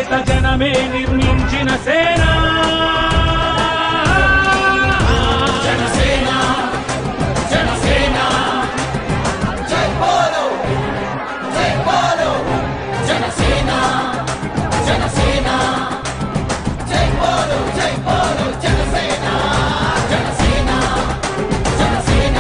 నేత జనమే నిర్మించిన సేన జనసేన జనసేన జై బోలో జై బోలో జనసేన జనసేన జై బోలో జై బోలో జనసేన జనసేన జనసేన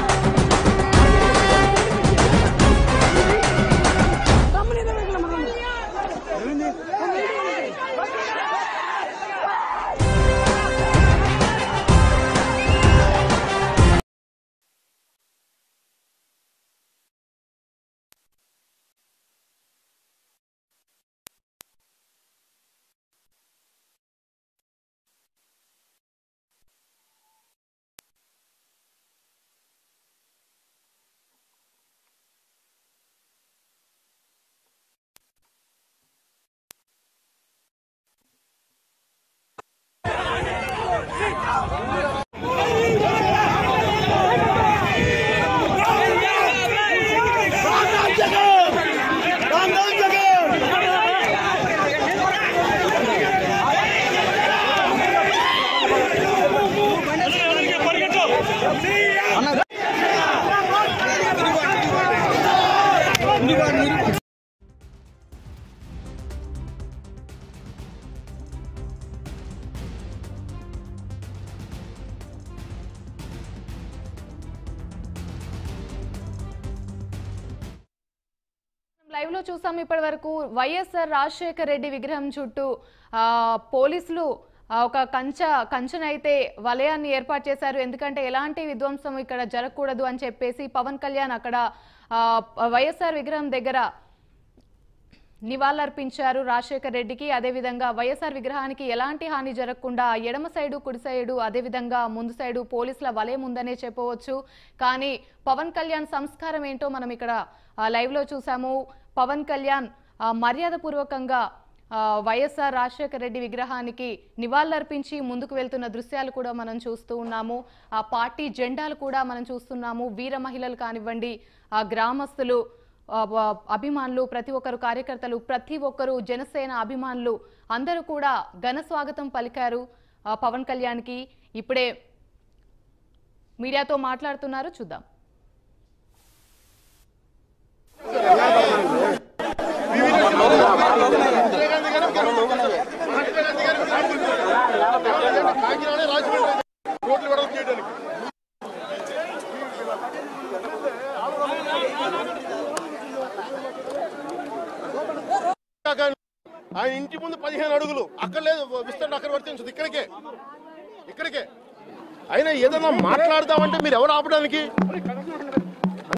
లైవ్ లో చూసాం ఇప్పటి వరకు వైఎస్ఆర్ రాజశేఖర్ రెడ్డి విగ్రహం చుట్టూ ఆ, పోలీసులు ఆ, ఒక కంచ కంచెనైతే వలయాన్ని ఏర్పాటు చేశారు ఎందుకంటే ఎలాంటి విధ్వంసం ఇక్కడ జరగకూడదు అని చెప్పేసి పవన్ కళ్యాణ్ అక్కడ ఆ, వైఎస్ఆర్ విగ్రహం దగ్గర నివాళులర్పించారు రాజశేఖర్ రెడ్డికి అదేవిధంగా వైఎస్ఆర్ విగ్రహానికి ఎలాంటి హాని జరగకుండా ఎడమ సైడు కుడి సైడు అదేవిధంగా ముందు సైడు పోలీసుల వలయం ఉందనే చెప్పవచ్చు కానీ పవన్ కళ్యాణ్ సంస్కారం ఏంటో మనం ఇక్కడ ఆ, లైవ్లో చూసాము పవన్ కళ్యాణ్ ఆ, మర్యాదపూర్వకంగా ఆ, వైఎస్ఆర్ రాజశేఖర రెడ్డి విగ్రహానికి నివాళులర్పించి ముందుకు వెళ్తున్న దృశ్యాలు కూడా మనం చూస్తూ ఉన్నాము ఆ పార్టీ జెండాలు కూడా మనం చూస్తున్నాము వీర మహిళలు కానివ్వండి ఆ గ్రామస్తులు ఆ, వ- అభిమానులు ప్రతి ఒక్కరు కార్యకర్తలు ప్రతి ఒక్కరు జనసేన అభిమానులు అందరూ కూడా ఘన స్వాగతం పలికారు ఆ, పవన్ కళ్యాణ్కి ఇప్పుడే మీడియాతో మాట్లాడుతున్నారు చూద్దాం రోడ్లు వెడల్పు చేయడానికి ఆయన ఇంటి ముందు పదిహేను అడుగులు అక్కడ లేదు విస్తరణ అక్కడ వర్తించదు ఇక్కడికే ఇక్కడికే అయినా ఏదైనా మాట్లాడదామంటే మీరు ఎవరు ఆపడానికి